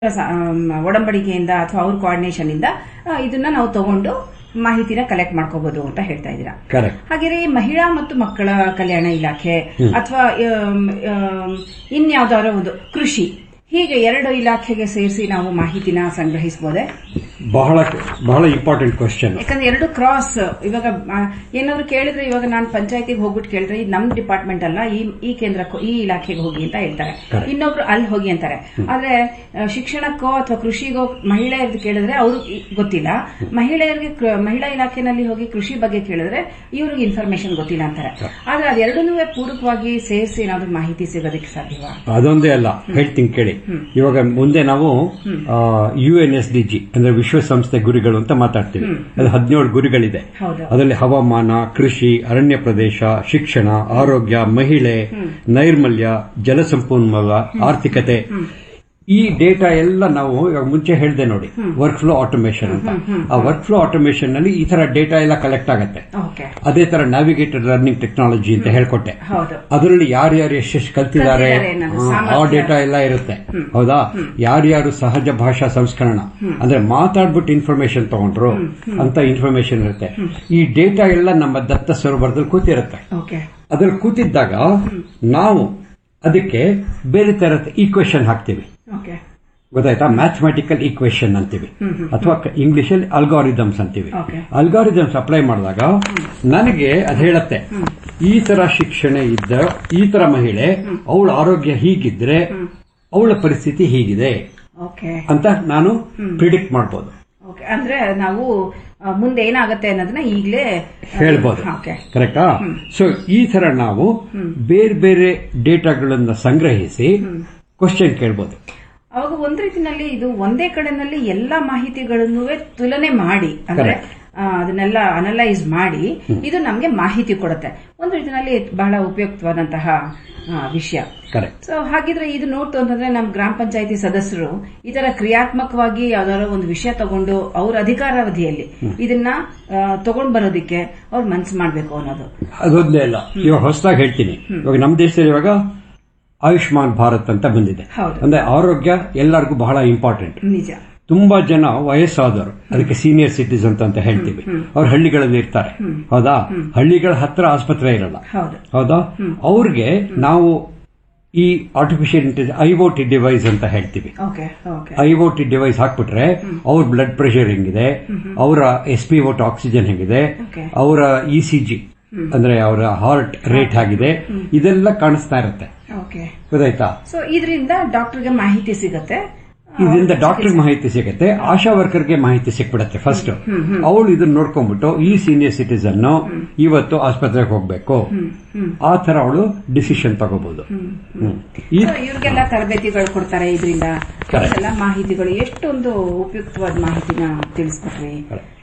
ಸ- ಆಮ್, ಒಡಂಬಡಿಕೆಯಿಂದ ಅಥವಾ ಅವ್ರ ಕೋಆರ್ಡಿನೇಷನ್ ಇಂದ ಆ, ಇದನ್ನ ನಾವು ತಗೊಂಡು ಮಾಹಿತಿನ ಕಲೆಕ್ಟ್ ಮಾಡ್ಕೋಬಹುದು ಅಂತ ಹೇಳ್ತಾ ಇದ್ದೀರಾ ಕರೆಕ್ಟ್ ಹಾಗೆಯೇ ಈ ಮಹಿಳಾ ಮತ್ತು ಮಕ್ಕಳ ಕಲ್ಯಾಣ ಇಲಾಖೆ ಅಥವಾ ಇನ್ಯಾವುದಾದ್ರು ಒಂದು ಕೃಷಿ ಹೀಗೆ ಎರಡು ಇಲಾಖೆಗೆ ಸೇರಿಸಿ ನಾವು ಮಾಹಿತಿನ ಸಂಗ್ರಹಿಸಬಹುದೇ ಬಹಳ ಬಹಳ ಇಂಪಾರ್ಟೆಂಟ್ ಕ್ವಶನ್ ಯಾಕಂದ್ರೆ ಎರಡು ಕ್ರಾಸ್ ಇವಾಗ ಆ, ಏನಾದ್ರು ಕೇಳಿದ್ರೆ ಇವಾಗ ನಾನು ಪಂಚಾಯತಿಗೆ ಹೋಗ್ಬಿಟ್ಟು ಕೇಳಿದ್ರೆ ಇದು ನಮ್ ಡಿಪಾರ್ಟ್ಮೆಂಟ್ ಅಲ್ಲ ಈ ಈ ಕೇಂದ್ರಕ್ಕೂ ಈ ಇಲಾಖೆಗೆ ಹೋಗಿ ಅಂತ ಹೇಳ್ತಾರೆ Correct. ಇನ್ನೊಬ್ರು ಅಲ್ಲಿ ಹೋಗಿ ಅಂತಾರೆ ಆದ್ರೆ ಆ, ಶಿಕ್ಷಣಕ್ಕೋ ಅಥವಾ ಕೃಷಿಗೋ ಮಹಿಳೆಯರದ್ದು ಕೇಳಿದ್ರೆ ಅವ್ರು ಗೊತ್ತಿಲ್ಲ ಮಹಿಳೆಯರಿಗೆ ಕೃ- ಮಹಿಳಾ ಇಲಾಖೆನಲ್ಲಿ ಹೋಗಿ ಕೃಷಿ ಬಗ್ಗೆ ಕೇಳಿದ್ರೆ ಇವ್ರಿಗೆ ಇನ್ಫಾರ್ಮೇಶನ್ ಗೊತ್ತಿಲ್ಲ ಅಂತಾರೆ ಆದ್ರೆ ಅದೆರಡನ್ನೂ ಪೂರಕವಾಗಿ ಸೇರಿಸಿ ಏನಾದ್ರು ಮಾಹಿತಿ ಸಿಗೋದಕ್ಕೆ ಸಾಧ್ಯವಾ ಅದೊಂದೇ ಅಲ್ಲ ಹೇಳ್ತೀನಿ ಕೇಳಿ ಇವಾಗ ಮುಂದೆ ನಾವು U N S D G ಅಂದ್ರೆ ವಿಶ್ವಸಂಸ್ಥೆ ಗುರಿಗಳು ಅಂತ ಮಾತಾಡ್ತೀವಿ ಅದು ಹದಿನೇಳು ಗುರಿಗಳಿದೆ ಹೌದು. ಅದರಲ್ಲಿ ಹವಾಮಾನ ಕೃಷಿ ಅರಣ್ಯ ಪ್ರದೇಶ ಶಿಕ್ಷಣ ಆರೋಗ್ಯ ಮಹಿಳೆ ನೈರ್ಮಲ್ಯ ಜಲಸಂಪನ್ಮೂಲ ಆರ್ಥಿಕತೆ ಈ ಡೇಟಾ ಎಲ್ಲ ನಾವು ಇವಾಗ ಮುಂಚೆ ಹೇಳಿದೆ ನೋಡಿ ವರ್ಕ್ ಫ್ಲೋ ಆಟೋಮೇಶನ್ ಅಂತ ಆ ವರ್ಕ್ ಫ್ಲೋ ಆಟೋಮೇಶನ್ ನಲ್ಲಿ ಈ ತರ ಡೇಟಾ ಎಲ್ಲ ಕಲೆಕ್ಟ್ ಆಗುತ್ತೆ ಓಕೆ ಅದೇ ತರ ನ್ಯಾವಿಗೇಟೆಡ್ ಲರ್ನಿಂಗ್ ಟೆಕ್ನಾಲಜಿ ಅಂತ ಹೇಳ್ಕೊಟ್ಟೆ ಹೌದು ಅದರಲ್ಲಿ ಯಾರ್ಯಾರು ಎಷ್ಟೆಷ್ಟು ಕಲ್ತಿದ್ದಾರೆ ಕಲ್ತಿದ್ದಾರೆ ಅನ್ನೋದು, ಆ, ಆ ಸಾಮರ್ಥ್ಯ. ಡೇಟಾ ಎಲ್ಲ ಇರುತ್ತೆ ಹೌದಾ ಯಾರ್ಯಾರು ಸಹಜ ಭಾಷಾ ಸಂಸ್ಕರಣ ಅಂದ್ರೆ ಮಾತಾಡ್ಬಿಟ್ಟು ಇನ್ಫಾರ್ಮೇಶನ್ ತಗೊಂಡ್ರು ಅಂತ ಇನ್ಫಾರ್ಮೇಶನ್ ಇರುತ್ತೆ ಈ ಡೇಟಾ ಎಲ್ಲ ನಮ್ಮ ದತ್ತ ಸರೋವರದಲ್ಲಿ ಕೂತಿರುತ್ತೆ ಓಕೆ ಅದ್ರಲ್ಲಿ ಕೂತಿದ್ದಾಗ ನಾವು ಅದಕ್ಕೆ ಬೇರೆ ತರದ ಈಕ್ವೇಶನ್ ಹಾಕ್ತೀವಿ ಓಕೆ ಗೊತ್ತಾಯ್ತಾ ಮ್ಯಾಥಮೆಟಿಕಲ್ ಈಕ್ವೇಶನ್ ಅಂತೀವಿ ಅಥವಾ ಇಂಗ್ಲಿಷ್ ಅಲ್ಲಿ ಅಲ್ಗಾರಿದಮ್ಸ್ ಅಂತೀವಿ Okay. ಅಲ್ಗಾರಿದಮ್ಸ್ ಅಪ್ಲೈ ಮಾಡಿದಾಗ ನನಗೆ ಅದು ಹೇಳತ್ತೆ ಈ ತರ ಶಿಕ್ಷಣ ಇದ್ದ ಈ ತರ ಮಹಿಳೆ ಅವಳ ಆರೋಗ್ಯ ಹೀಗಿದ್ರೆ ಅವಳ ಪರಿಸ್ಥಿತಿ ಹೀಗಿದೆ ಓಕೆ ಅಂತ ನಾನು ಪ್ರಿಡಿಕ್ಟ್ ಮಾಡ್ಬೋದು ಓಕೆ ಅಂದ್ರೆ ನಾವು ಆ, ಮುಂದೆ ಏನಾಗುತ್ತೆ ಅನ್ನೋದನ್ನ ಈಗಲೇ ಹೇಳ್ಬೋದು ಓಕೆ ಕರೆಕ್ಟಾ ಸೊ ಈ ತರ ನಾವು ಬೇರೆ ಬೇರೆ ಡೇಟಾಗಳನ್ನ ಸಂಗ್ರಹಿಸಿ ಕ್ವಶನ್ ಕೇಳ್ಬೋದು ಅವಾಗ ಒಂದ್ ರೀತಿನಲ್ಲಿ ಇದು ಒಂದೇ ಕಡೆನಲ್ಲಿ ಎಲ್ಲಾ ಮಾಹಿತಿಗಳನ್ನು ತುಲನೆ ಮಾಡಿ ಅಂದ್ರೆ Correct. ಆ, ಅದನ್ನೆಲ್ಲ ಅನಲೈಸ್ ಮಾಡಿ ಇದು ನಮ್ಗೆ ಮಾಹಿತಿ ಕೊಡುತ್ತೆ ಒಂದು ರೀತಿನಲ್ಲಿ ಬಹಳ ಉಪಯುಕ್ತವಾದಂತಹ ಆ, ವಿಷಯ ಕರೆಕ್ಟ್ ಸೊ ಹಾಗಿದ್ರೆ ಇದು ನೋಡ್ತು ಅಂತಂದ್ರೆ ನಮ್ಮ ಗ್ರಾಮ ಪಂಚಾಯತಿ ಸದಸ್ಯರು ಈ ತರ ಕ್ರಿಯಾತ್ಮಕವಾಗಿ ಯಾವ್ದಾದ್ರು ಒಂದು ವಿಷಯ ತಗೊಂಡು ಅವ್ರ ಅಧಿಕಾರಾವಧಿಯಲ್ಲಿ ಇದನ್ನ ತಗೊಂಡ್ ಬರೋದಿಕ್ಕೆ ಅವ್ರು ಮನ್ಸು ಮಾಡ್ಬೇಕು ಅನ್ನೋದು ಅದೊಂದೇ ಅಲ್ಲ ಇವಾಗ ಹೊಸದಾಗಿ ಹೇಳ್ತೀನಿ ಇವಾಗ ನಮ್ಮ ದೇಶದಲ್ಲಿ ಇವಾಗ ಆಯುಷ್ಮಾನ್ ಭಾರತ್ ಅಂತ ಬಂದಿದೆ ಹೌದು. ಅಂದ್ರೆ ಆರೋಗ್ಯ ಎಲ್ಲರಿಗೂ ಬಹಳ ಇಂಪಾರ್ಟೆಂಟ್ ನಿಜ ತುಂಬಾ ಜನ ವಯಸ್ಸಾದವರು ಅದಕ್ಕೆ ಸೀನಿಯರ್ ಸಿಟಿಸನ್ ಅಂತ ಹೇಳ್ತೀವಿ ಅವ್ರು ಹಳ್ಳಿಗಳಲ್ಲಿ ಇರ್ತಾರೆ ಹೌದಾ ಹಳ್ಳಿಗಳ ಹತ್ರ ಆಸ್ಪತ್ರೆ ಇರಲ್ಲ ಹೌದು ಹೌದಾ ಅವ್ರಿಗೆ ನಾವು ಈ ಆರ್ಟಿಫಿಷಿಯಲ್ ಇಂಟೆಲಿಜೆನ್ಸ್ ಐಒಟಿ ಡಿವೈಸ್ ಅಂತ ಹೇಳ್ತೀವಿ ಓಕೆ ಓಕೆ ಐಒಟಿ ಡಿವೈಸ್ ಹಾಕ್ಬಿಟ್ರೆ ಅವ್ರ ಬ್ಲಡ್ ಪ್ರೆಷರ್ ಹೆಂಗಿದೆ ಅವರ ಎಸ್ ಪಿ ಒಟ್ ಆಕ್ಸಿಜನ್ ಹೆಂಗಿದೆ Okay. ಅವರ ಇ ಸಿ ಜಿ ಅಂದ್ರೆ ಅವರ ಹಾರ್ಟ್ ರೇಟ್ ಆಗಿದೆ ಇದೆಲ್ಲ ಕಾಣಿಸ್ತಾ ಇರುತ್ತೆ ಓಕೆ ಗೊತ್ತಾಯ್ತಾ ಸೊ ಇದರಿಂದ ಡಾಕ್ಟರ್ಗೆ ಮಾಹಿತಿ ಸಿಗತ್ತೆ ಇದರಿಂದ ಡಾಕ್ಟರ್ ಮಾಹಿತಿ ಸಿಗುತ್ತೆ ಆಶಾ ವರ್ಕರ್ಗೆ ಮಾಹಿತಿ ಸಿಕ್ಬಿಡತ್ತೆ ಫಸ್ಟ್ ಅವಳು ಇದನ್ನ ನೋಡ್ಕೊಂಡ್ಬಿಟ್ಟು ಈ ಸೀನಿಯರ್ ಸಿಟಿಸನ್ ಇವತ್ತು ಆಸ್ಪತ್ರೆಗೆ ಹೋಗ್ಬೇಕು ಆ ತರ ಅವಳು ಡಿಸಿಷನ್ ತಗೋಬಹುದು ಹ್ಮ್. ಈ So, ಇವ್ರಿಗೆಲ್ಲ ತರಬೇತಿಗಳು ಕೊಡ್ತಾರೆ ಇದರಿಂದ Correct. ಎಲ್ಲ ಮಾಹಿತಿಗಳು ಎಷ್ಟೊಂದು ಉಪಯುಕ್ತವಾದ ಮಾಹಿತಿನ ತಿಳಿಸ್ಕೊಟ್ರಿ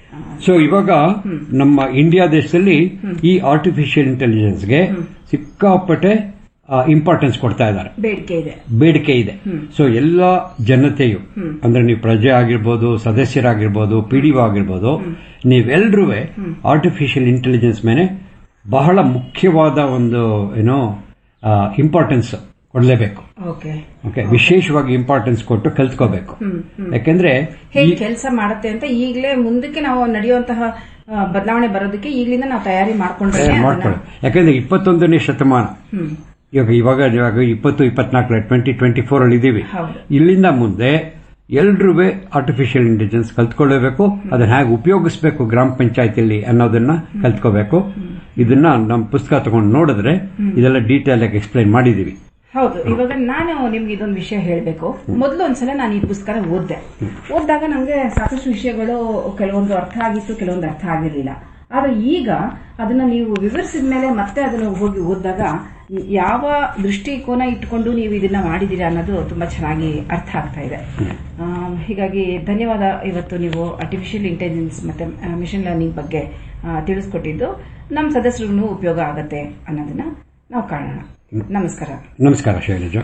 ಸೊ ಇವಾಗ ನಮ್ಮ ಇಂಡಿಯಾ ದೇಶದಲ್ಲಿ ಈ ಆರ್ಟಿಫಿಷಿಯಲ್ ಇಂಟೆಲಿಜೆನ್ಸ್ಗೆ ಸಿಕ್ಕಾಪಟ್ಟೆ ಇಂಪಾರ್ಟೆನ್ಸ್ ಕೊಡ್ತಾ ಇದ್ದಾರೆ ಬೇಡಿಕೆ ಇದೆ ಬೇಡಿಕೆ ಇದೆ ಸೊ ಎಲ್ಲ ಜನತೆಯು ಅಂದ್ರೆ ನೀವು ಪ್ರಜೆ ಆಗಿರ್ಬೋದು ಸದಸ್ಯರಾಗಿರ್ಬೋದು ಪಿಡಿಒ ಆಗಿರ್ಬೋದು ನೀವೆಲ್ಲರೂ ಆರ್ಟಿಫಿಷಿಯಲ್ ಇಂಟೆಲಿಜೆನ್ಸ್ ಮೇಲೆ ಬಹಳ ಮುಖ್ಯವಾದ ಒಂದು ಏನೋ ಇಂಪಾರ್ಟೆನ್ಸ್ ಕೊಡಲೇಬೇಕು ಓಕೆ ಓಕೆ ವಿಶೇಷವಾಗಿ ಇಂಪಾರ್ಟೆನ್ಸ್ ಕೊಟ್ಟು ಕಲ್ತ್ಕೋಬೇಕು ಯಾಕೆಂದ್ರೆ ಹೇಗೆ ಕೆಲಸ ಮಾಡುತ್ತೆ ಅಂತ ಈಗಲೇ ಮುಂದಕ್ಕೆ ನಾವು ನಡೆಯುವಂತಹ ಆ, ಬದಲಾವಣೆ ಬರೋದಕ್ಕೆ ಈಗಲಿಂದ ನಾವು ತಯಾರಿ ಮಾಡ್ಕೊಂಡ್ರೆ ಅದನ್ನ- ಮಾಡ್ಕೊಳ್ಳಿ ಯಾಕಂದ್ರೆ ಇಪ್ಪತ್ತೊಂದನೇ ಶತಮಾನ ಇವಾಗ ಇವಾಗ ಇವಾಗ ಇಪ್ಪತ್ತು ಇಪ್ಪತ್ನಾಲ್ಕು ಟ್ವೆಂಟಿ ಟ್ವೆಂಟಿ ಫೋರ್ ಅಲ್ಲಿ ಇದೀವಿ ಹೌದು. ಇಲ್ಲಿಂದ ಮುಂದೆ ಎಲ್ರೂ ಆರ್ಟಿಫಿಷಿಯಲ್ ಇಂಟೆಲಿಜೆನ್ಸ್ ಕಲ್ತ್ಕೊಳ್ಳೇಬೇಕು ಅದನ್ನ ಹೇಗೆ ಉಪಯೋಗಿಸಬೇಕು ಗ್ರಾಮ ಪಂಚಾಯತಿಯಲ್ಲಿ ಅನ್ನೋದನ್ನ ಕಲ್ತ್ಕೋಬೇಕು ಇದನ್ನ ನಮ್ಮ ಪುಸ್ತಕ ತಗೊಂಡು ನೋಡಿದ್ರೆ ಇದೆಲ್ಲ ಡೀಟೇಲ್ ಆಗಿ ಎಕ್ಸ್ಪ್ಲೈನ್ ಮಾಡಿದೀವಿ ಹೌದು ಇವಾಗ ನಾನು ನಿಮ್ಗೆ ಇದೊಂದು ವಿಷಯ ಹೇಳಬೇಕು ಮೊದಲು ಒಂದ್ಸಲ ನಾನು ಈ ಪುಸ್ತಕ ಓದ್ದೆ ಓದಿದಾಗ ನಮ್ಗೆ ಸಾಕಷ್ಟು ವಿಷಯಗಳು ಕೆಲವೊಂದು ಅರ್ಥ ಆಗಿತ್ತು ಕೆಲವೊಂದು ಅರ್ಥ ಆಗಿರ್ಲಿಲ್ಲ ಆದ್ರೆ ಈಗ ಅದನ್ನ ನೀವು ವಿವರಿಸಿದ ಮೇಲೆ ಮತ್ತೆ ಅದನ್ನು ಹೋಗಿ ಓದಿದಾಗ ಯಾವ ದೃಷ್ಟಿಕೋನ ಇಟ್ಕೊಂಡು ನೀವು ಇದನ್ನ ಮಾಡಿದೀರಾ ಅನ್ನೋದು ತುಂಬಾ ಚೆನ್ನಾಗಿ ಅರ್ಥ ಆಗ್ತಾ ಇದೆ ಆ, ಹೀಗಾಗಿ ಧನ್ಯವಾದ ಇವತ್ತು ನೀವು ಆರ್ಟಿಫಿಷಿಯಲ್ ಇಂಟೆಲಿಜೆನ್ಸ್ ಮತ್ತೆ ಮಿಷನ್ ಲರ್ನಿಂಗ್ ಬಗ್ಗೆ ಆ, ತಿಳಿಸ್ಕೊಟ್ಟಿದ್ದು ನಮ್ಮ ಸದಸ್ಯರಿಗೂ ಉಪಯೋಗ ಆಗತ್ತೆ ಅನ್ನೋದನ್ನ ನಾವು ಕಾಣೋಣ ನಮಸ್ಕಾರ ನಮಸ್ಕಾರ ಶೈಲಜಾ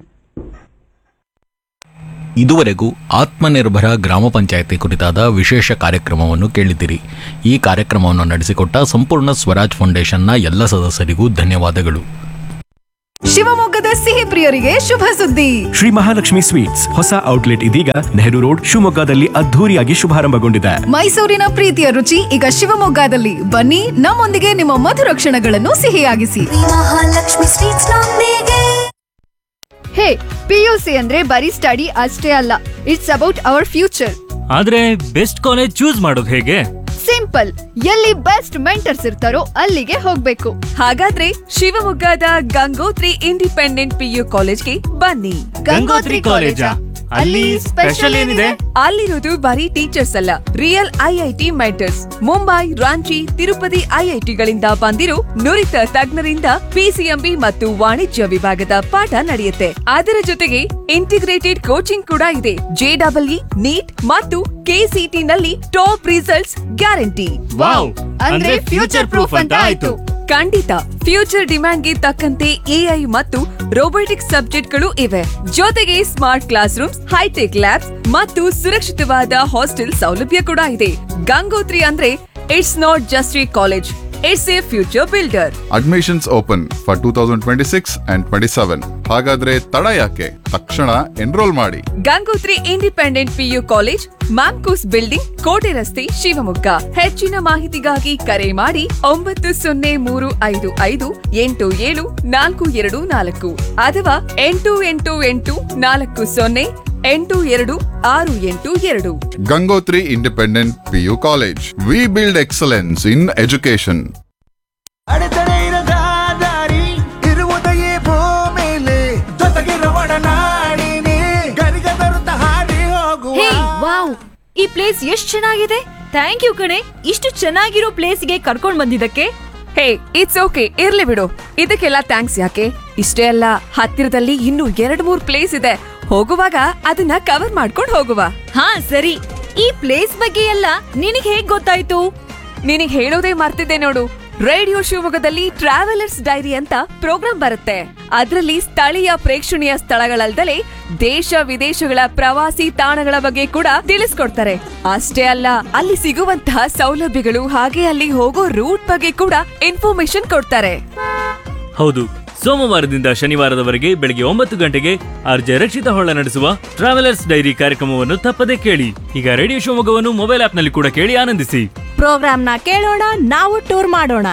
ಇದುವರೆಗೂ ಆತ್ಮನಿರ್ಭರ ಗ್ರಾಮ ಪಂಚಾಯತಿ ಕುರಿತಾದ ವಿಶೇಷ ಕಾರ್ಯಕ್ರಮವನ್ನು ಕೇಳಿದಿರಿ ಈ ಕಾರ್ಯಕ್ರಮವನ್ನು ನಡೆಸಿಕೊಟ್ಟ ಸಂಪೂರ್ಣ ಸ್ವರಾಜ್ ಫೌಂಡೇಶನ್ನ ಎಲ್ಲ ಸದಸ್ಯರಿಗೂ ಧನ್ಯವಾದಗಳು ಶಿವಮೊಗ್ಗದ ಸಿಹಿ ಪ್ರಿಯರಿಗೆ ಶುಭ ಸುದ್ದಿ ಶ್ರೀ ಮಹಾಲಕ್ಷ್ಮಿ ಸ್ವೀಟ್ಸ್ ಹೊಸ ಔಟ್ಲೆಟ್ ಇದೀಗ ನೆಹರು ರೋಡ್ ಶಿವಮೊಗ್ಗದಲ್ಲಿ ಅದ್ಧೂರಿಯಾಗಿ ಶುಭಾರಂಭಗೊಂಡಿದೆ ಮೈಸೂರಿನ ಪ್ರೀತಿಯ ರುಚಿ ಈಗ ಶಿವಮೊಗ್ಗದಲ್ಲಿ ಬನ್ನಿ ನಮ್ಮೊಂದಿಗೆ ನಿಮ್ಮ ಮಧುರ ಕ್ಷಣಗಳನ್ನು ಸಿಹಿಯಾಗಿಸಿ ಮಹಾಲಕ್ಷ್ಮಿ ಸ್ವೀಟ್ಸ್ ನೊಂದಿಗೆ ಹೇ ಪಿಯುಸಿ ಅಂದ್ರೆ ಬರೀ ಸ್ಟಡಿ ಅಷ್ಟೇ ಅಲ್ಲ ಇಟ್ಸ್ ಅಬೌಟ್ ಅವರ್ ಫ್ಯೂಚರ್ ಆದ್ರೆ ಬೆಸ್ಟ್ ಕಾಲೇಜ್ ಚೂಸ್ ಮಾಡೋದು ಹೇಗೆ ಸಿಂಪಲ್ ಎಲ್ಲಿ ಬೆಸ್ಟ್ ಮೆಂಟರ್ಸ್ ಇರ್ತಾರೋ ಅಲ್ಲಿಗೆ ಹೋಗ್ಬೇಕು ಹಾಗಾದ್ರೆ ಶಿವಮೊಗ್ಗದ ಗಂಗೋತ್ರಿ ಇಂಡಿಪೆಂಡೆಂಟ್ ಪಿಯು ಕಾಲೇಜ್ಗೆ ಬನ್ನಿ ಗಂಗೋತ್ರಿ ಕಾಲೇಜಾ? ಅಲ್ಲಿ ಸ್ಪೆಷಲ್ ಏನಿದೆ? ಅಲ್ಲಿರೋದು ಬರೀ ಟೀಚರ್ಸ್ ಅಲ್ಲ real IIT mentors Mumbai Ranchi Tirupati ಐಐಟಿಗಳಿಂದ ಬಂದಿರೋ ನುರಿತ ತಜ್ಞರಿಂದ ಪಿಸಿಎಂಬಿ ಮತ್ತು ವಾಣಿಜ್ಯ ವಿಭಾಗದ ಪಾಠ ನಡೆಯುತ್ತೆ ಅದರ ಜೊತೆಗೆ ಇಂಟಿಗ್ರೇಟೆಡ್ ಕೋಚಿಂಗ್ ಕೂಡ ಇದೆ ಜೆಡಬ್ಲ್ಇ ನೀಟ್ ಮತ್ತು ಕೆಸಿಟಿ ನಲ್ಲಿ ಟಾಪ್ ರಿಸಲ್ಟ್ಸ್ ಗ್ಯಾರಂಟಿ ವಾವ್ ಅಂದ್ರೆ ಫ್ಯೂಚರ್ ಪ್ರೂಫ್ ಅಂತ ಆಯ್ತು ಖಂಡಿತ ಫ್ಯೂಚರ್ ಡಿಮ್ಯಾಂಡ್ಗೆ ತಕ್ಕಂತೆ ಎಐ ಮತ್ತು ರೋಬೋಟಿಕ್ಸ್ ಸಬ್ಜೆಕ್ಟ್ಗಳು ಇವೆ ಜೊತೆಗೆ smart class rooms hi tech labs ಮತ್ತು ಸುರಕ್ಷಿತವಾದ ಹಾಸ್ಟೆಲ್ ಸೌಲಭ್ಯ ಕೂಡ ಇದೆ ಗಂಗೋತ್ರಿ ಅಂದ್ರೆ it's not just a college it's a future builder admissions open for two thousand twenty six and twenty seven ಹಾಗಾದ್ರೆ ತಡ ಯಾಕೆ ತಕ್ಷಣ ಎನ್ರೋಲ್ ಮಾಡಿ Gangotri independent PU college MAMCOS building ಕೋಟೆ ರಸ್ತೆ ಶಿವಮೊಗ್ಗ ಹೆಚ್ಚಿನ ಮಾಹಿತಿಗಾಗಿ ಕರೆ ಮಾಡಿ ಒಂಬತ್ತು ಸೊನ್ನೆ ಮೂರು ಐದು ಐದು ಎಂಟು ಏಳು ನಾಲ್ಕು ಎರಡು ನಾಲ್ಕು ಅಥವಾ ಎಂಟು ಎಂಟು ಎಂಟು ನಾಲ್ಕು ಸೊನ್ನೆ ಎಂಟು ಎರಡು ಆರು ಎಂಟು ಎರಡು Gangotri independent PU college we build excellence in education ಅಡೆತಡೆ ಇರದ ದಾರಿ ಇರುವುದೆಯೇ ಭೂಮಿಲಿ ಜೊತೆಗಿರುವ ನಾಡಿನಿ ಗರಿಗ ತರುತ್ತ ಹಾರಿ ಹೋಗುವ ಹೇ ವಾವ್ ಈ ಪ್ಲೇಸ್ ಎಷ್ಟ್ ಚೆನ್ನಾಗಿದೆ ಥ್ಯಾಂಕ್ ಯು ಕಣೆ ಇಷ್ಟು ಚೆನ್ನಾಗಿರೋ ಪ್ಲೇಸ್ಗೆ ಕರ್ಕೊಂಡ್ ಬಂದಿದ್ದಕ್ಕೆ ಹೇ ಇಟ್ಸ್ ಓಕೆ ಇರ್ಲಿ ಬಿಡು ಇದಕ್ಕೆಲ್ಲ ಥ್ಯಾಂಕ್ಸ್ ಯಾಕೆ ಇಷ್ಟೇ ಅಲ್ಲ ಹತ್ತಿರದಲ್ಲಿ ಇನ್ನೂ ಎರಡ್ ಮೂರ್ ಪ್ಲೇಸ್ ಇದೆ ಹೋಗುವಾಗ ಅದನ್ನ ಕವರ್ ಮಾಡ್ಕೊಂಡು ಹೋಗುವ ಹಾ ಸರಿ ಈ ಪ್ಲೇಸ್ ಬಗ್ಗೆ ಎಲ್ಲ ನಿನಗ್ ಹೇಗ್ ಗೊತ್ತಾಯ್ತು ನಿನಗ್ ಹೇಳೋದೇ ಮರ್ತಿದ್ದೆ ನೋಡು ರೇಡಿಯೋ ಶಿವಮೊಗ್ಗದಲ್ಲಿ ಟ್ರಾವೆಲರ್ಸ್ ಡೈರಿ ಅಂತ ಪ್ರೋಗ್ರಾಂ ಬರುತ್ತೆ ಅದರಲ್ಲಿ ಸ್ಥಳೀಯ ಪ್ರೇಕ್ಷಣೀಯ ಸ್ಥಳಗಳಲ್ದಲೇ ದೇಶ ವಿದೇಶಗಳ ಪ್ರವಾಸಿ ತಾಣಗಳ ಬಗ್ಗೆ ಕೂಡ ತಿಳಿಸ್ಕೊಡ್ತಾರೆ ಅಷ್ಟೇ ಅಲ್ಲ ಅಲ್ಲಿ ಸಿಗುವಂತಹ ಸೌಲಭ್ಯಗಳು ಹಾಗೆ ಅಲ್ಲಿ ಹೋಗೋ ರೂಟ್ ಬಗ್ಗೆ ಕೂಡ ಇನ್ಫಾರ್ಮೇಶನ್ ಕೊಡ್ತಾರೆ ಹೌದು ಸೋಮವಾರದಿಂದ ಶನಿವಾರದವರೆಗೆ ಬೆಳಗ್ಗೆ ಒಂಬತ್ತು ಗಂಟೆಗೆ ಆರ್ಜೆ ರಕ್ಷಿತ ಹೊಳ್ಳ ನಡೆಸುವ ಟ್ರಾವೆಲರ್ಸ್ ಡೈರಿ ಕಾರ್ಯಕ್ರಮವನ್ನು ತಪ್ಪದೆ ಕೇಳಿ ಈಗ ರೇಡಿಯೋ ಶಿವಮೊಗ್ಗವನ್ನು ಮೊಬೈಲ್ ಆಪ್ನಲ್ಲಿ ಕೂಡ ಕೇಳಿ ಆನಂದಿಸಿ ಪ್ರೋಗ್ರಾಮ್ನ ಕೇಳೋಣ ನಾವು ಟೂರ್ ಮಾಡೋಣ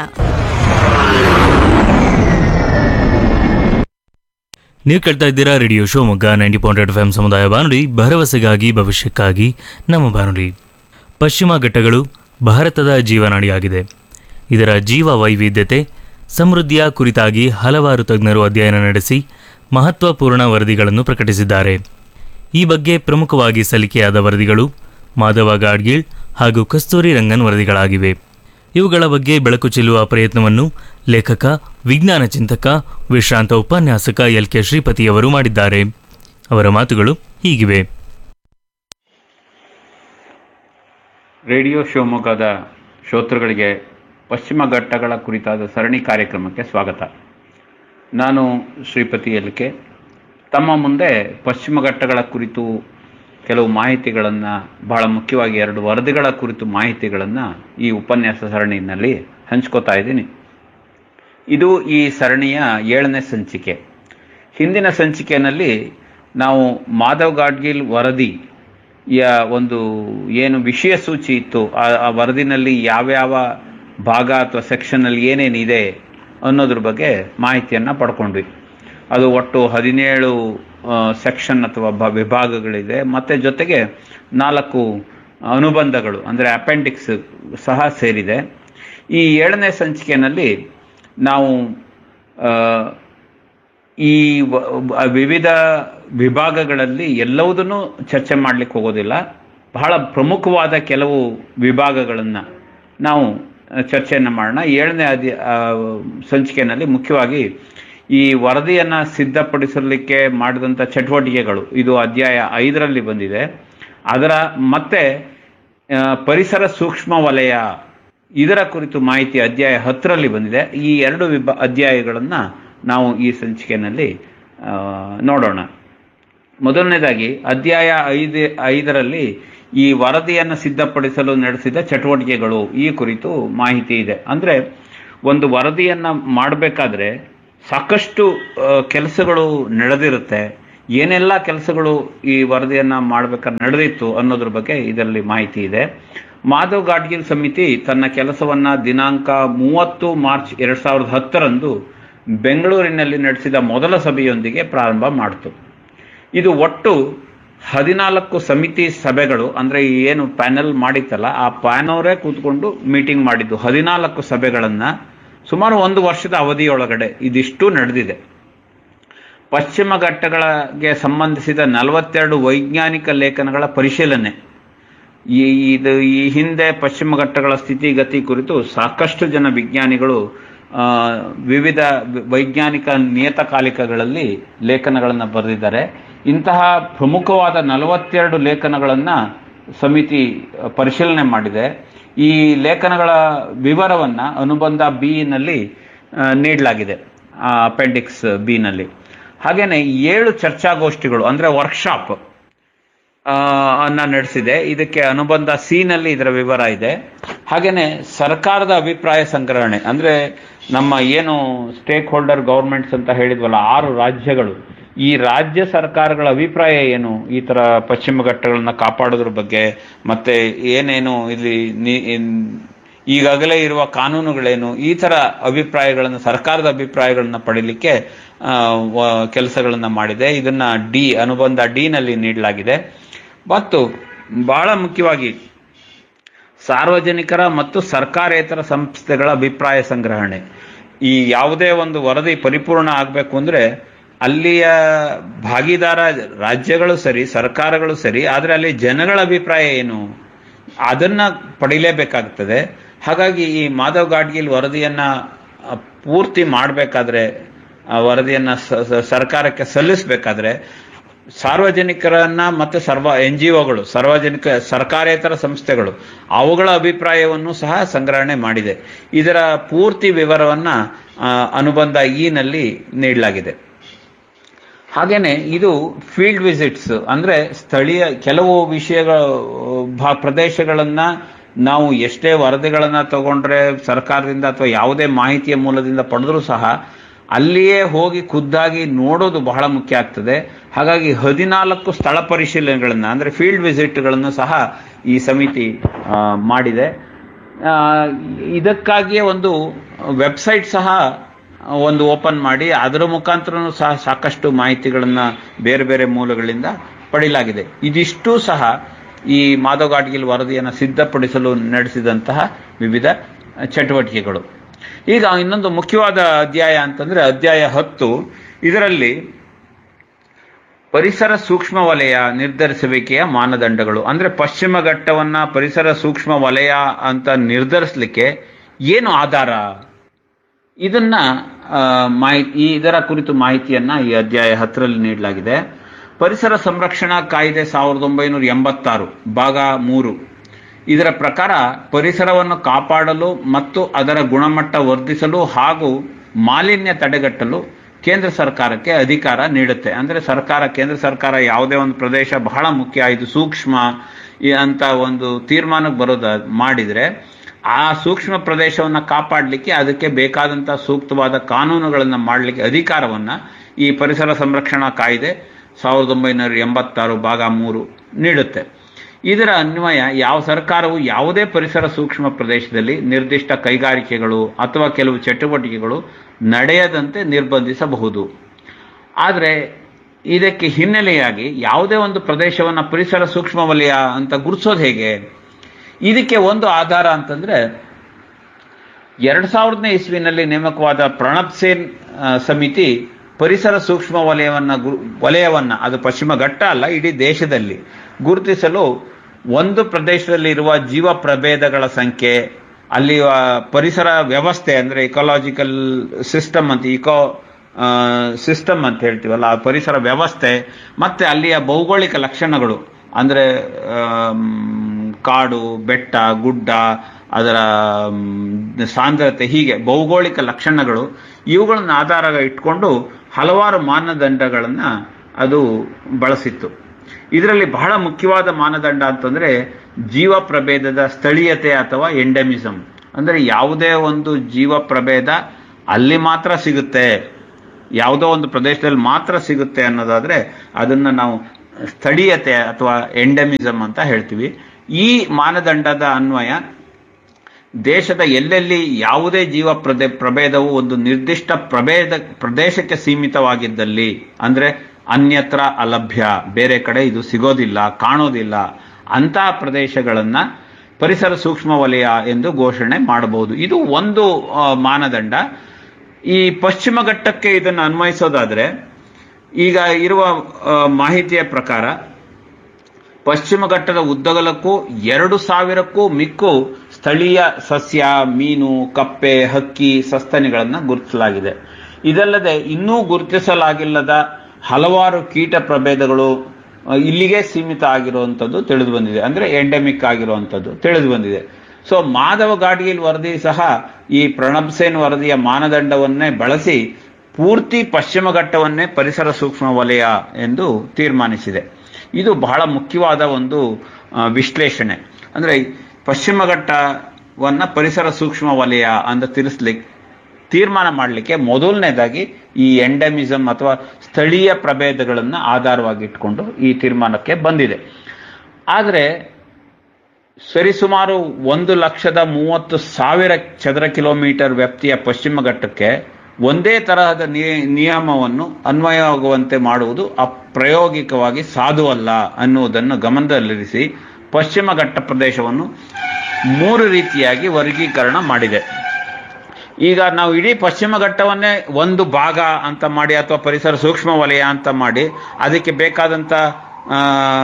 ನೀವು ಕೇಳ್ತಾ ಇದ್ದೀರಾ radio Shivamogga ninety point F M ಸಮುದಾಯ ಬಾನುಲಿ ಭರವಸೆಗಾಗಿ ಭವಿಷ್ಯಕ್ಕಾಗಿ ನಮ್ಮ ಬಾನುಲಿ ಪಶ್ಚಿಮ ಘಟ್ಟಗಳು ಭಾರತದ ಜೀವನಾಡಿಯಾಗಿದೆ ಇದರ ಜೀವ ವೈವಿಧ್ಯತೆ ಸಮೃದ್ಧಿಯ ಕುರಿತಾಗಿ ಹಲವಾರು ತಜ್ಞರು ಅಧ್ಯಯನ ನಡೆಸಿ ಮಹತ್ವಪೂರ್ಣ ವರದಿಗಳನ್ನು ಪ್ರಕಟಿಸಿದ್ದಾರೆ ಈ ಬಗ್ಗೆ ಪ್ರಮುಖವಾಗಿ ಸಲ್ಲಿಕೆಯಾದ ವರದಿಗಳು ಮಾಧವ ಗಾಡ್ಗೀಳ್ ಹಾಗೂ ಕಸ್ತೂರಿ ರಂಗನ್ ವರದಿಗಳಾಗಿವೆ ಇವುಗಳ ಬಗ್ಗೆ ಬೆಳಕು ಚೆಲ್ಲುವ ಪ್ರಯತ್ನವನ್ನು ಲೇಖಕ ವಿಜ್ಞಾನ ಚಿಂತಕ ವಿಶ್ರಾಂತ ಉಪನ್ಯಾಸಕ ಎಲ್ ಕೆ ಶ್ರೀಪತಿಯವರು ಮಾಡಿದ್ದಾರೆ ಅವರ ಮಾತುಗಳು ಹೀಗಿವೆ ರೇಡಿಯೋ ಶಿವಮೊಗ್ಗದ ಶ್ರೋತೃಗಳಿಗೆ ಪಶ್ಚಿಮ ಘಟ್ಟಗಳ ಕುರಿತಾದ ಸರಣಿ ಕಾರ್ಯಕ್ರಮಕ್ಕೆ ಸ್ವಾಗತ ನಾನು ಶ್ರೀಪತಿ ಎಲ್ ಕೆ ತಮ್ಮ ಮುಂದೆ ಪಶ್ಚಿಮ ಘಟ್ಟಗಳ ಕುರಿತು ಕೆಲವು ಮಾಹಿತಿಗಳನ್ನು ಬಹಳ ಮುಖ್ಯವಾಗಿ ಎರಡು ವರದಿಗಳ ಕುರಿತು ಮಾಹಿತಿಗಳನ್ನು ಈ ಉಪನ್ಯಾಸ ಸರಣಿಯಲ್ಲಿ ಹಂಚ್ಕೋತಾ ಇದ್ದೀನಿ ಇದು ಈ ಸರಣಿಯ ಏಳನೇ ಸಂಚಿಕೆ ಹಿಂದಿನ ಸಂಚಿಕೆಯಲ್ಲಿ ನಾವು ಮಾಧವ್ ಗಾಡ್ಗಿಲ್ ವರದಿ ಯ ಒಂದು ಏನು ವಿಷಯ ಸೂಚಿ ಇತ್ತು ಆ ಆ ವರದಿನಲ್ಲಿ ಯಾವ್ಯಾವ ಭಾಗ ಅಥವಾ ಸೆಕ್ಷನಲ್ಲಿ ಏನೇನಿದೆ ಅನ್ನೋದ್ರ ಬಗ್ಗೆ ಮಾಹಿತಿಯನ್ನು ಪಡ್ಕೊಂಡ್ವಿ ಅದು ಒಟ್ಟು ಹದಿನೇಳು ಸೆಕ್ಷನ್ ಅಥವಾ ಬ ವಿಭಾಗಗಳಿದೆ ಮತ್ತು ಜೊತೆಗೆ ನಾಲ್ಕು ಅನುಬಂಧಗಳು ಅಂದರೆ ಅಪೆಂಡಿಕ್ಸ್ ಸಹ ಸೇರಿದೆ ಈ ಏಳನೇ ಸಂಚಿಕೆಯಲ್ಲಿ ನಾವು ಆ, ಈ ವ- ವ- ವಿವಿಧ ವಿಭಾಗಗಳಲ್ಲಿ ಎಲ್ಲವುದನ್ನು ಚರ್ಚೆ ಮಾಡಲಿಕ್ಕೆ ಹೋಗೋದಿಲ್ಲ ಬಹಳ ಪ್ರಮುಖವಾದ ಕೆಲವು ವಿಭಾಗಗಳನ್ನು ನಾವು ಚರ್ಚೆಯನ್ನು ಮಾಡೋಣ ಏಳನೇ ಅಧಿ ಆ, ಸಂಚಿಕೆಯಲ್ಲಿ ಮುಖ್ಯವಾಗಿ ಈ ವರದಿಯನ್ನು ಸಿದ್ಧಪಡಿಸಲಿಕ್ಕೆ ಮಾಡಿದಂಥ ಚಟುವಟಿಕೆಗಳು ಇದು ಅಧ್ಯಾಯ ಐದರಲ್ಲಿ ಬಂದಿದೆ ಅದರ ಮತ್ತೆ ಆ, ಪರಿಸರ ಸೂಕ್ಷ್ಮ ವಲಯ ಇದರ ಕುರಿತು ಮಾಹಿತಿ ಅಧ್ಯಾಯ ಹತ್ತರಲ್ಲಿ ಬಂದಿದೆ ಈ ಎರಡು ವಿಭ ಅಧ್ಯಾಯಗಳನ್ನು ನಾವು ಈ ಸಂಚಿಕೆಯಲ್ಲಿ ಆ, ನೋಡೋಣ ಮೊದಲನೇದಾಗಿ ಅಧ್ಯಾಯ ಐದು ಐದರಲ್ಲಿ ಈ ವರದಿಯನ್ನು ಸಿದ್ಧಪಡಿಸಲು ನಡೆಸಿದ ಚಟುವಟಿಕೆಗಳು ಈ ಕುರಿತು ಮಾಹಿತಿ ಇದೆ ಅಂದರೆ ಒಂದು ವರದಿಯನ್ನು ಮಾಡಬೇಕಾದ್ರೆ ಸಾಕಷ್ಟು ಕೆಲಸಗಳು ನಡೆದಿರುತ್ತೆ ಏನೆಲ್ಲ ಕೆಲಸಗಳು ಈ ವರದಿಯನ್ನ ಮಾಡ್ಬೇಕಾದ್ರೆ ನಡೆದಿತ್ತು ಅನ್ನೋದ್ರ ಬಗ್ಗೆ ಇದರಲ್ಲಿ ಮಾಹಿತಿ ಇದೆ ಮಾಧವ್ ಗಾಡ್ಗಿಲ್ ಸಮಿತಿ ತನ್ನ ಕೆಲಸವನ್ನ ದಿನಾಂಕ ಮೂವತ್ತು ಮಾರ್ಚ್ ಎರಡ್ ಸಾವಿರದ ಹತ್ತರಂದು ಬೆಂಗಳೂರಿನಲ್ಲಿ ನಡೆಸಿದ ಮೊದಲ ಸಭೆಯೊಂದಿಗೆ ಪ್ರಾರಂಭ ಮಾಡಿತು ಇದು ಒಟ್ಟು ಹದಿನಾಲ್ಕು ಸಮಿತಿ ಸಭೆಗಳು ಅಂದ್ರೆ ಈ ಏನು ಪ್ಯಾನೆಲ್ ಮಾಡಿತ್ತಲ್ಲ ಆ ಪ್ಯಾನವರೇ ಕೂತ್ಕೊಂಡು ಮೀಟಿಂಗ್ ಮಾಡಿದ್ದು ಹದಿನಾಲ್ಕು ಸಭೆಗಳನ್ನ ಸುಮಾರು ಒಂದು ವರ್ಷದ ಅವಧಿಯೊಳಗಡೆ ಇದಿಷ್ಟು ನಡೆದಿದೆ ಪಶ್ಚಿಮ ಘಟ್ಟಗಳಿಗೆ ಸಂಬಂಧಿಸಿದ ನಲವತ್ತೆರಡು ವೈಜ್ಞಾನಿಕ ಲೇಖನಗಳ ಪರಿಶೀಲನೆ ಈ ಇದು ಈ ಹಿಂದೆ ಪಶ್ಚಿಮ ಘಟ್ಟಗಳ ಸ್ಥಿತಿಗತಿ ಕುರಿತು ಸಾಕಷ್ಟು ಜನ ವಿಜ್ಞಾನಿಗಳು ಆ, ವಿವಿಧ ವೈಜ್ಞಾನಿಕ ನಿಯತಕಾಲಿಕಗಳಲ್ಲಿ ಲೇಖನಗಳನ್ನು ಬರೆದಿದ್ದಾರೆ ಇಂತಹ ಪ್ರಮುಖವಾದ ನಲವತ್ತೆರಡು ಲೇಖನಗಳನ್ನು ಸಮಿತಿ ಪರಿಶೀಲನೆ ಮಾಡಿದೆ ಈ ಲೇಖನಗಳ ವಿವರವನ್ನ ಅನುಬಂಧ ಬಿ ನಲ್ಲಿ ಆ, ನೀಡಲಾಗಿದೆ ಅಪೆಂಡಿಕ್ಸ್ ಬಿ ನಲ್ಲಿ ಹಾಗೇನೆ ಏಳು ಚರ್ಚಾಗೋಷ್ಠಿಗಳು ಅಂದ್ರೆ ವರ್ಕ್ಶಾಪ್ ಆ, ಅನ್ನ ನಡೆಸಿದೆ ಇದಕ್ಕೆ ಅನುಬಂಧ ಸಿ ನಲ್ಲಿ ಇದರ ವಿವರ ಇದೆ ಹಾಗೇನೆ ಸರ್ಕಾರದ ಅಭಿಪ್ರಾಯ ಸಂಗ್ರಹಣೆ ಅಂದ್ರೆ ನಮ್ಮ ಏನು ಸ್ಟೇಕ್ ಹೋಲ್ಡರ್ ಗವರ್ಮೆಂಟ್ಸ್ ಅಂತ ಹೇಳಿದ್ವಲ್ಲ ಆರು ರಾಜ್ಯಗಳು ಈ ರಾಜ್ಯ ಸರ್ಕಾರಗಳ ಅಭಿಪ್ರಾಯ ಏನು ಈ ತರ ಪಶ್ಚಿಮ ಘಟ್ಟಗಳನ್ನ ಕಾಪಾಡೋದ್ರ ಬಗ್ಗೆ ಮತ್ತೆ ಏನೇನು ಇಲ್ಲಿ ನಿ- ಇನ್- ಈಗಾಗಲೇ ಇರುವ ಕಾನೂನುಗಳೇನು ಈ ತರ ಅಭಿಪ್ರಾಯಗಳನ್ನು ಸರ್ಕಾರದ ಅಭಿಪ್ರಾಯಗಳನ್ನ ಪಡಿಲಿಕ್ಕೆ ಆ, ವ- ಕೆಲಸಗಳನ್ನ ಮಾಡಿದೆ ಇದನ್ನ ಡಿ ಅನುಬಂಧ ಡಿ ನಲ್ಲಿ ನೀಡಲಾಗಿದೆ ಮತ್ತು ಬಹಳ ಮುಖ್ಯವಾಗಿ ಸಾರ್ವಜನಿಕರ ಮತ್ತು ಸರ್ಕಾರೇತರ ಸಂಸ್ಥೆಗಳ ಅಭಿಪ್ರಾಯ ಸಂಗ್ರಹಣೆ ಈ ಯಾವುದೇ ಒಂದು ವರದಿ ಪರಿಪೂರ್ಣ ಆಗಬೇಕು ಅಂದ್ರೆ ಅಲ್ಲಿಯ ಭಾಗಿದಾರ ರಾಜ್ಯಗಳು ಸರಿ ಸರ್ಕಾರಗಳು ಸರಿ ಆದರೆ ಅಲ್ಲಿ ಜನಗಳ ಅಭಿಪ್ರಾಯ ಏನು ಅದನ್ನ ಪಡಿಲೇಬೇಕಾಗ್ತದೆ ಹಾಗಾಗಿ ಈ ಮಾಧವ್ ಗಾಡ್ಗಿಲ್ ವರದಿಯನ್ನ ಅ, ಪೂರ್ತಿ ಮಾಡಬೇಕಾದ್ರೆ ವರದಿಯನ್ನ ಸ- ಸ- ಸರ್ಕಾರಕ್ಕೆ ಸಲ್ಲಿಸಬೇಕಾದ್ರೆ ಸಾರ್ವಜನಿಕರನ್ನ ಮತ್ತೆ ಸರ್ವ ಎನ್ ಜಿ ಒಗಳು ಸಾರ್ವಜನಿಕ ಸರ್ಕಾರೇತರ ಸಂಸ್ಥೆಗಳು ಅವುಗಳ ಅಭಿಪ್ರಾಯವನ್ನು ಸಹ ಸಂಗ್ರಹಣೆ ಮಾಡಿದೆ ಇದರ ಪೂರ್ತಿ ವಿವರವನ್ನ ಆ, ಅನುಬಂಧ ಈ ನಲ್ಲಿ ನೀಡಲಾಗಿದೆ ಹಾಗೇನೆ ಇದು ಫೀಲ್ಡ್ ವಿಸಿಟ್ಸ್ ಅಂದ್ರೆ ಸ್ಥಳೀಯ ಕೆಲವು ವಿಷಯಗಳು ಭಾ- ಪ್ರದೇಶಗಳನ್ನ ನಾವು ಎಷ್ಟೇ ವರದಿಗಳನ್ನ ತಗೊಂಡ್ರೆ ಸರ್ಕಾರದಿಂದ ಅಥವಾ ಯಾವುದೇ ಮಾಹಿತಿಯ ಮೂಲದಿಂದ ಪಡೆದರೂ ಸಹ ಅಲ್ಲಿಯೇ ಹೋಗಿ ಖುದ್ದಾಗಿ ನೋಡೋದು ಬಹಳ ಮುಖ್ಯ ಆಗ್ತದೆ ಹಾಗಾಗಿ ಹದಿನಾಲ್ಕು ಸ್ಥಳ ಪರಿಶೀಲನೆಗಳನ್ನ ಅಂದ್ರೆ ಫೀಲ್ಡ್ ವಿಸಿಟ್ಗಳನ್ನು ಸಹ ಈ ಸಮಿತಿ ಆ, ಮಾಡಿದೆ ಆ, ಇದಕ್ಕಾಗಿಯೇ ಒಂದು ವೆಬ್ಸೈಟ್ ಸಹ ಒಂದು ಓಪನ್ ಮಾಡಿ ಅದರ ಮುಖಾಂತರನೂ ಸಹ ಸಾಕಷ್ಟು ಮಾಹಿತಿಗಳನ್ನ ಬೇರೆ ಬೇರೆ ಮೂಲಗಳಿಂದ ಪಡೆಯಲಾಗಿದೆ ಇದಿಷ್ಟು ಸಹ ಈ ಮಾಧವ್ ಗಾಡ್ಗಿಲ್ ವರದಿಯನ್ನು ಸಿದ್ಧಪಡಿಸಲು ನಡೆಸಿದಂತಹ ವಿವಿಧ ಚಟುವಟಿಕೆಗಳು ಈಗ ಇನ್ನೊಂದು ಮುಖ್ಯವಾದ ಅಧ್ಯಾಯ ಅಂತಂದ್ರೆ ಅಧ್ಯಾಯ ಹತ್ತು ಇದರಲ್ಲಿ ಪರಿಸರ ಸೂಕ್ಷ್ಮ ವಲಯ ನಿರ್ಧರಿಸುವಿಕೆಯ ಮಾನದಂಡಗಳು ಅಂದ್ರೆ ಪಶ್ಚಿಮ ಘಟ್ಟವನ್ನ ಪರಿಸರ ಸೂಕ್ಷ್ಮ ವಲಯ ಅಂತ ನಿರ್ಧರಿಸಲಿಕ್ಕೆ ಏನು ಆಧಾರ ಇದನ್ನ ಆ, ಮಾಹಿತಿ ಇದರ ಕುರಿತು ಮಾಹಿತಿಯನ್ನ ಈ ಅಧ್ಯಾಯ ಹತ್ತರಲ್ಲಿ ನೀಡಲಾಗಿದೆ ಪರಿಸರ ಸಂರಕ್ಷಣಾ ಕಾಯ್ದೆ ಸಾವಿರದ ಒಂಬೈನೂರ ಎಂಬತ್ತಾರು ಭಾಗ ಮೂರು ಇದರ ಪ್ರಕಾರ ಪರಿಸರವನ್ನು ಕಾಪಾಡಲು ಮತ್ತು ಅದರ ಗುಣಮಟ್ಟ ವರ್ಧಿಸಲು ಹಾಗೂ ಮಾಲಿನ್ಯ ತಡೆಗಟ್ಟಲು ಕೇಂದ್ರ ಸರ್ಕಾರಕ್ಕೆ ಅಧಿಕಾರ ನೀಡುತ್ತೆ ಅಂದ್ರೆ ಸರ್ಕಾರ ಕೇಂದ್ರ ಸರ್ಕಾರ ಯಾವುದೇ ಒಂದು ಪ್ರದೇಶ ಬಹಳ ಮುಖ್ಯ ಇದು ಸೂಕ್ಷ್ಮ ಈ ಅಂತ ಒಂದು ತೀರ್ಮಾನಕ್ಕೆ ಬರೋದ ಮಾಡಿದ್ರೆ ಆ ಸೂಕ್ಷ್ಮ ಪ್ರದೇಶವನ್ನ ಕಾಪಾಡಲಿಕ್ಕೆ ಅದಕ್ಕೆ ಬೇಕಾದಂತ ಸೂಕ್ತವಾದ ಕಾನೂನುಗಳನ್ನ ಮಾಡಲಿಕ್ಕೆ ಅಧಿಕಾರವನ್ನ ಈ ಪರಿಸರ ಸಂರಕ್ಷಣಾ ಕಾಯ್ದೆ ಸಾವಿರದ ಒಂಬೈನೂರ ಎಂಬತ್ತಾರು ಭಾಗ ಮೂರು ನೀಡುತ್ತೆ ಇದರ ಅನ್ವಯ ಯಾವ ಸರ್ಕಾರವು ಯಾವುದೇ ಪರಿಸರ ಸೂಕ್ಷ್ಮ ಪ್ರದೇಶದಲ್ಲಿ ನಿರ್ದಿಷ್ಟ ಕೈಗಾರಿಕೆಗಳು ಅಥವಾ ಕೆಲವು ಚಟುವಟಿಕೆಗಳು ನಡೆಯದಂತೆ ನಿರ್ಬಂಧಿಸಬಹುದು ಆದರೆ ಇದಕ್ಕೆ ಹಿನ್ನೆಲೆಯಾಗಿ ಯಾವುದೇ ಒಂದು ಪ್ರದೇಶವನ್ನ ಪರಿಸರ ಸೂಕ್ಷ್ಮ ವಲಯ ಅಂತ ಗುರುತಿಸೋದು ಹೇಗೆ ಇದಕ್ಕೆ ಒಂದು ಆಧಾರ ಅಂತಂದ್ರೆ ಎರಡ್ ಸಾವಿರದನೇ ಇಸ್ವಿನಲ್ಲಿ ನೇಮಕವಾದ ಪ್ರಣಬ್ ಸೇನ್ ಆ, ಸಮಿತಿ ಪರಿಸರ ಸೂಕ್ಷ್ಮ ವಲಯವನ್ನ ಗು- ವಲಯವನ್ನ ಅದು ಪಶ್ಚಿಮ ಘಟ್ಟ ಅಲ್ಲ ಇಡೀ ದೇಶದಲ್ಲಿ ಗುರುತಿಸಲು ಒಂದು ಪ್ರದೇಶದಲ್ಲಿ ಇರುವ ಜೀವ ಪ್ರಭೇದಗಳ ಸಂಖ್ಯೆ ಅಲ್ಲಿ ಆ, ಪರಿಸರ ವ್ಯವಸ್ಥೆ ಅಂದ್ರೆ ಇಕಾಲಜಿಕಲ್ ಸಿಸ್ಟಮ್ ಅಂತ ಇಕೋ ಸಿಸ್ಟಮ್ ಅಂತ ಹೇಳ್ತೀವಲ್ಲ ಆ ಪರಿಸರ ವ್ಯವಸ್ಥೆ ಮತ್ತೆ ಅಲ್ಲಿಯ ಭೌಗೋಳಿಕ ಲಕ್ಷಣಗಳು ಅಂದ್ರೆ ಆಮ್, ಕಾಡು ಬೆಟ್ಟ ಗುಡ್ಡ ಅದರ ಮ್, ಸಾಂದ್ರತೆ ಹೀಗೆ ಭೌಗೋಳಿಕ ಲಕ್ಷಣಗಳು ಇವುಗಳನ್ನ ಆಧಾರ ಇಟ್ಕೊಂಡು ಹಲವಾರು ಮಾನದಂಡಗಳನ್ನ ಅದು ಬಳಸಿತ್ತು ಇದರಲ್ಲಿ ಬಹಳ ಮುಖ್ಯವಾದ ಮಾನದಂಡ ಅಂತಂದ್ರೆ ಜೀವ ಪ್ರಭೇದದ ಸ್ಥಳೀಯತೆ ಅಥವಾ ಎಂಡೆಮಿಸಮ್ ಅಂದ್ರೆ ಯಾವುದೇ ಒಂದು ಜೀವ ಪ್ರಭೇದ ಅಲ್ಲಿ ಮಾತ್ರ ಸಿಗುತ್ತೆ ಯಾವುದೋ ಒಂದು ಪ್ರದೇಶದಲ್ಲಿ ಮಾತ್ರ ಸಿಗುತ್ತೆ ಅನ್ನೋದಾದ್ರೆ ಅದನ್ನ ನಾವು ಸ್ಥಳೀಯತೆ ಅಥವಾ ಎಂಡೆಮಿಸಮ್ ಅಂತ ಹೇಳ್ತೀವಿ ಈ ಮಾನದಂಡದ ಅನ್ವಯ ದೇಶದ ಎಲ್ಲೆಲ್ಲಿ ಯಾವುದೇ ಜೀವ ಪ್ರದೇ ಪ್ರಭೇದವು ಒಂದು ನಿರ್ದಿಷ್ಟ ಪ್ರಭೇದ ಪ್ರದೇಶಕ್ಕೆ ಸೀಮಿತವಾಗಿದ್ದಲ್ಲಿ ಅಂದ್ರೆ ಅನ್ಯತ್ರ ಅಲಭ್ಯ ಬೇರೆ ಕಡೆ ಇದು ಸಿಗೋದಿಲ್ಲ ಕಾಣೋದಿಲ್ಲ ಅಂತಹ ಪ್ರದೇಶಗಳನ್ನ ಪರಿಸರ ಸೂಕ್ಷ್ಮ ವಲಯ ಎಂದು ಘೋಷಣೆ ಮಾಡಬಹುದು ಇದು ಒಂದು ಆ, ಮಾನದಂಡ ಈ ಪಶ್ಚಿಮ ಘಟ್ಟಕ್ಕೆ ಇದನ್ನು ಅನ್ವಯಿಸೋದಾದ್ರೆ ಈಗ ಇರುವ ಆ, ಮಾಹಿತಿಯ ಪ್ರಕಾರ ಪಶ್ಚಿಮ ಘಟ್ಟದ ಉದ್ದಗಲಕ್ಕೂ ಎರಡು ಸಾವಿರಕ್ಕೂ ಮಿಕ್ಕು ಸ್ಥಳೀಯ ಸಸ್ಯ ಮೀನು ಕಪ್ಪೆ ಹಕ್ಕಿ ಸಸ್ತನಿಗಳನ್ನು ಗುರುತಿಸಲಾಗಿದೆ ಇದಲ್ಲದೆ ಇನ್ನೂ ಗುರುತಿಸಲಾಗಿಲ್ಲದ ಹಲವಾರು ಕೀಟ ಪ್ರಭೇದಗಳು ಆ, ಇಲ್ಲಿಗೆ ಸೀಮಿತ ಆಗಿರುವಂಥದ್ದು ತಿಳಿದು ಬಂದಿದೆ ಅಂದ್ರೆ ಎಂಡೆಮಿಕ್ ಆಗಿರುವಂಥದ್ದು ತಿಳಿದು ಬಂದಿದೆ ಸೊ ಮಾಧವ ಗಾಡ್ಗಿಲ್ ವರದಿ ಸಹ ಈ ಪ್ರಣಬ್ ಸೇನ್ ವರದಿಯ ಮಾನದಂಡವನ್ನೇ ಬಳಸಿ ಪೂರ್ತಿ ಪಶ್ಚಿಮ ಘಟ್ಟವನ್ನೇ ಪರಿಸರ ಸೂಕ್ಷ್ಮ ವಲಯ ಎಂದು ತೀರ್ಮಾನಿಸಿದೆ ಇದು ಬಹಳ ಮುಖ್ಯವಾದ ಒಂದು ಆ, ವಿಶ್ಲೇಷಣೆ ಅಂದ್ರೆ ಪಶ್ಚಿಮ ಘಟ್ಟವನ್ನ ಪರಿಸರ ಸೂಕ್ಷ್ಮ ವಲಯ ಅಂತ ತಿಳಿಸ್ಲಿಕ್ಕೆ ತೀರ್ಮಾನ ಮಾಡಲಿಕ್ಕೆ ಮೊದಲನೇದಾಗಿ ಈ ಎಂಡೆಮಿಸಮ್ ಅಥವಾ ಸ್ಥಳೀಯ ಪ್ರಭೇದಗಳನ್ನು ಆಧಾರವಾಗಿಟ್ಕೊಂಡು ಈ ತೀರ್ಮಾನಕ್ಕೆ ಬಂದಿದೆ ಆದರೆ ಸರಿಸುಮಾರು ಒಂದು ಲಕ್ಷದ ಮೂವತ್ತು ಸಾವಿರ ಚದರ ಕಿಲೋಮೀಟರ್ ವ್ಯಾಪ್ತಿಯ ಪಶ್ಚಿಮ ಘಟ್ಟಕ್ಕೆ ಒಂದೇ ತರಹದ ನಿ- ನಿಯಮವನ್ನು ಅನ್ವಯವಾಗುವಂತೆ ಮಾಡುವುದು ಅಪ್ರಾಯೋಗಿಕವಾಗಿ ಸಾಧುವಲ್ಲ ಅನ್ನುವುದನ್ನು ಗಮನದಲ್ಲಿರಿಸಿ ಪಶ್ಚಿಮ ಘಟ್ಟ ಪ್ರದೇಶವನ್ನು ಮೂರು ರೀತಿಯಾಗಿ ವರ್ಗೀಕರಣ ಮಾಡಿದೆ ಈಗ ನಾವು ಇಡೀ ಪಶ್ಚಿಮ ಘಟ್ಟವನ್ನೇ ಒಂದು ಭಾಗ ಅಂತ ಮಾಡಿ ಅಥವಾ ಪರಿಸರ ಸೂಕ್ಷ್ಮ ವಲಯ ಅಂತ ಮಾಡಿ ಅದಕ್ಕೆ ಬೇಕಾದಂತ ಆ,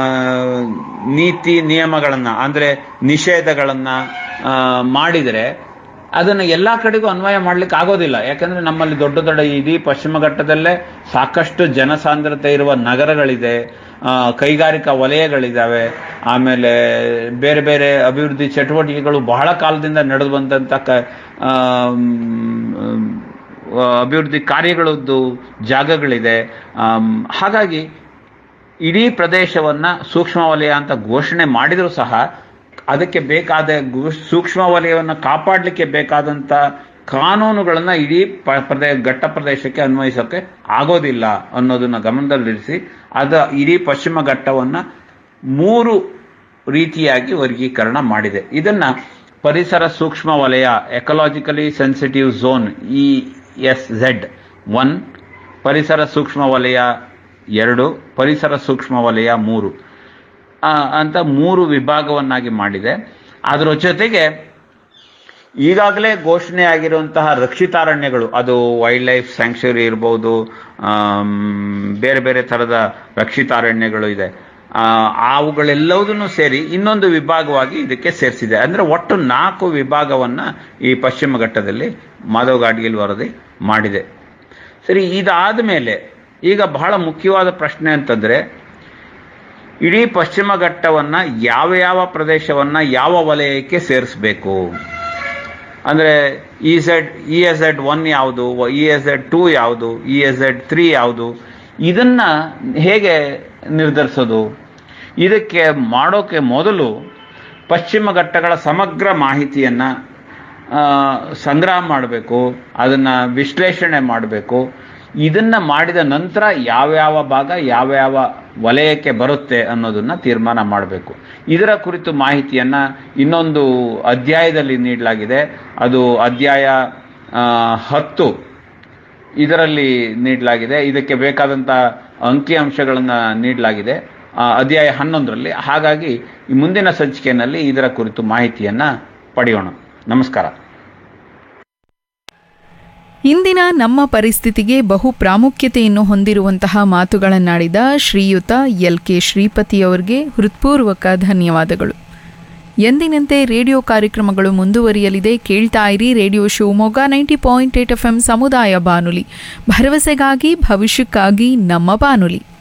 ನೀತಿ ನಿಯಮಗಳನ್ನ ಅಂದ್ರೆ ನಿಷೇಧಗಳನ್ನ ಆ, ಮಾಡಿದರೆ ಅದನ್ನು ಎಲ್ಲಾ ಕಡೆಗೂ ಅನ್ವಯ ಮಾಡ್ಲಿಕ್ಕೆ ಆಗೋದಿಲ್ಲ ಯಾಕಂದ್ರೆ ನಮ್ಮಲ್ಲಿ ದೊಡ್ಡ ದೊಡ್ಡ ಇಡೀ ಪಶ್ಚಿಮ ಘಟ್ಟದಲ್ಲೇ ಸಾಕಷ್ಟು ಜನಸಾಂದ್ರತೆ ಇರುವ ನಗರಗಳಿದೆ ಆ, ಕೈಗಾರಿಕಾ ವಲಯಗಳಿದ್ದಾವೆ ಆಮೇಲೆ ಬೇರೆ ಬೇರೆ ಅಭಿವೃದ್ಧಿ ಚಟುವಟಿಕೆಗಳು ಬಹಳ ಕಾಲದಿಂದ ನಡೆದು ಬಂದಂತ ಕ ಆ, ಮ್, ಆ, ಅಭಿವೃದ್ಧಿ ಕಾರ್ಯಗಳದ್ದು ಜಾಗಗಳಿದೆ ಆಮ್, ಹಾಗಾಗಿ ಇಡೀ ಪ್ರದೇಶವನ್ನ ಸೂಕ್ಷ್ಮ ವಲಯ ಅಂತ ಘೋಷಣೆ ಮಾಡಿದರೂ ಸಹ ಅದಕ್ಕೆ ಬೇಕಾದ ಗು- ಸೂಕ್ಷ್ಮ ವಲಯವನ್ನು ಕಾಪಾಡಲಿಕ್ಕೆ ಬೇಕಾದಂತ ಕಾನೂನುಗಳನ್ನ ಇಡೀ ಪ- ಪ್ರದೇ ಘಟ್ಟ ಪ್ರದೇಶಕ್ಕೆ ಅನ್ವಯಿಸೋಕೆ ಆಗೋದಿಲ್ಲ ಅನ್ನೋದನ್ನ ಗಮನದಲ್ಲಿರಿಸಿ ಅದ ಇಡೀ ಪಶ್ಚಿಮ ಘಟ್ಟವನ್ನ ಮೂರು ರೀತಿಯಾಗಿ ವರ್ಗೀಕರಣ ಮಾಡಿದೆ ಇದನ್ನ ಪರಿಸರ ಸೂಕ್ಷ್ಮ ವಲಯ ecologically sensitive zone E S Z one ಪರಿಸರ ಸೂಕ್ಷ್ಮ ವಲಯ ಎರಡು ಪರಿಸರ ಸೂಕ್ಷ್ಮ ವಲಯ ಮೂರು ಆ, ಅಂತ ಮೂರು ವಿಭಾಗವನ್ನಾಗಿ ಮಾಡಿದೆ ಅದರ ಜೊತೆಗೆ ಈಗಾಗಲೇ ಘೋಷಣೆ ಆಗಿರುವಂತಹ ರಕ್ಷಿತಾರಣ್ಯಗಳು ಅದು ವೈಲ್ಡ್ ಲೈಫ್ ಸ್ಯಾಂಕ್ಚುರಿ ಇರ್ಬೋದು ಆಮ್, ಬೇರೆ ಬೇರೆ ಥರದ ರಕ್ಷಿತಾರಣ್ಯಗಳು ಇದೆ ಆ, ಅವುಗಳೆಲ್ಲವುದನ್ನು ಸೇರಿ ಇನ್ನೊಂದು ವಿಭಾಗವಾಗಿ ಇದಕ್ಕೆ ಸೇರಿಸಿದೆ ಅಂದ್ರೆ ಒಟ್ಟು ನಾಲ್ಕು ವಿಭಾಗವನ್ನ ಈ ಪಶ್ಚಿಮ ಘಟ್ಟದಲ್ಲಿ ಮಾಧವ್ ಗಾಡ್ಗಿಲ್ ವರದಿ ಮಾಡಿದೆ ಸರಿ ಇದಾದ ಮೇಲೆ ಈಗ ಬಹಳ ಮುಖ್ಯವಾದ ಪ್ರಶ್ನೆ ಅಂತಂದ್ರೆ ಇಡೀ ಪಶ್ಚಿಮ ಘಟ್ಟವನ್ನ ಯಾವ ಯಾವ ಪ್ರದೇಶವನ್ನ ಯಾವ ವಲಯಕ್ಕೆ ಸೇರಿಸಬೇಕು ಅಂದ್ರೆ E Z E S Z one ಯಾವುದು ಇ ಎಸ್ ಝೆಡ್ ಟೂ ಯಾವುದು ಇ ಎಸ್ ಝೆಡ್ ತ್ರೀ ಯಾವುದು ಇದನ್ನ ಹೇಗೆ ನಿರ್ಧರಿಸೋದು ಇದಕ್ಕೆ ಮಾಡೋಕೆ ಮೊದಲು ಪಶ್ಚಿಮ ಘಟ್ಟಗಳ ಸಮಗ್ರ ಮಾಹಿತಿಯನ್ನ ಆ, ಸಂಗ್ರಹ ಮಾಡಬೇಕು ಅದನ್ನ ವಿಶ್ಲೇಷಣೆ ಮಾಡಬೇಕು ಇದನ್ನ ಮಾಡಿದ ನಂತರ ಯಾವ್ಯಾವ ಭಾಗ ಯಾವ್ಯಾವ ವಲಯಕ್ಕೆ ಬರುತ್ತೆ ಅನ್ನೋದನ್ನ ತೀರ್ಮಾನ ಮಾಡಬೇಕು ಇದರ ಕುರಿತು ಮಾಹಿತಿಯನ್ನ ಇನ್ನೊಂದು ಅಧ್ಯಾಯದಲ್ಲಿ ನೀಡಲಾಗಿದೆ ಅದು ಅಧ್ಯಾಯ ಆ, ಹತ್ತು ಇದರಲ್ಲಿ ನೀಡಲಾಗಿದೆ ಇದಕ್ಕೆ ಬೇಕಾದಂಥ ಅಂಕಿ ಅಂಶಗಳನ್ನ ನೀಡಲಾಗಿದೆ ಆ, ಅಧ್ಯಾಯ ಹನ್ನೊಂದರಲ್ಲಿ ಹಾಗಾಗಿ ಈ ಮುಂದಿನ ಸಂಚಿಕೆಯಲ್ಲಿ ಇದರ ಕುರಿತು ಮಾಹಿತಿಯನ್ನ ಪಡೆಯೋಣ ನಮಸ್ಕಾರ ಇಂದಿನ ನಮ್ಮ ಪರಿಸ್ಥಿತಿಗೆ ಬಹು ಪ್ರಾಮುಖ್ಯತೆಯನ್ನು ಹೊಂದಿರುವಂತಹ ಮಾತುಗಳನ್ನಾಡಿದ ಶ್ರೀಯುತ ಎಲ್ ಕೆ ಶ್ರೀಪತಿಯವರಿಗೆ ಹೃತ್ಪೂರ್ವಕ ಧನ್ಯವಾದಗಳು ಎಂದಿನಂತೆ ರೇಡಿಯೋ ಕಾರ್ಯಕ್ರಮಗಳು ಮುಂದುವರಿಯಲಿದೆ ಕೇಳ್ತಾ ಇರಿ radio Shivamogga ninety point eight F M ಸಮುದಾಯ ಬಾನುಲಿ ಭರವಸೆಗಾಗಿ ಭವಿಷ್ಯಕ್ಕಾಗಿ ನಮ್ಮ ಬಾನುಲಿ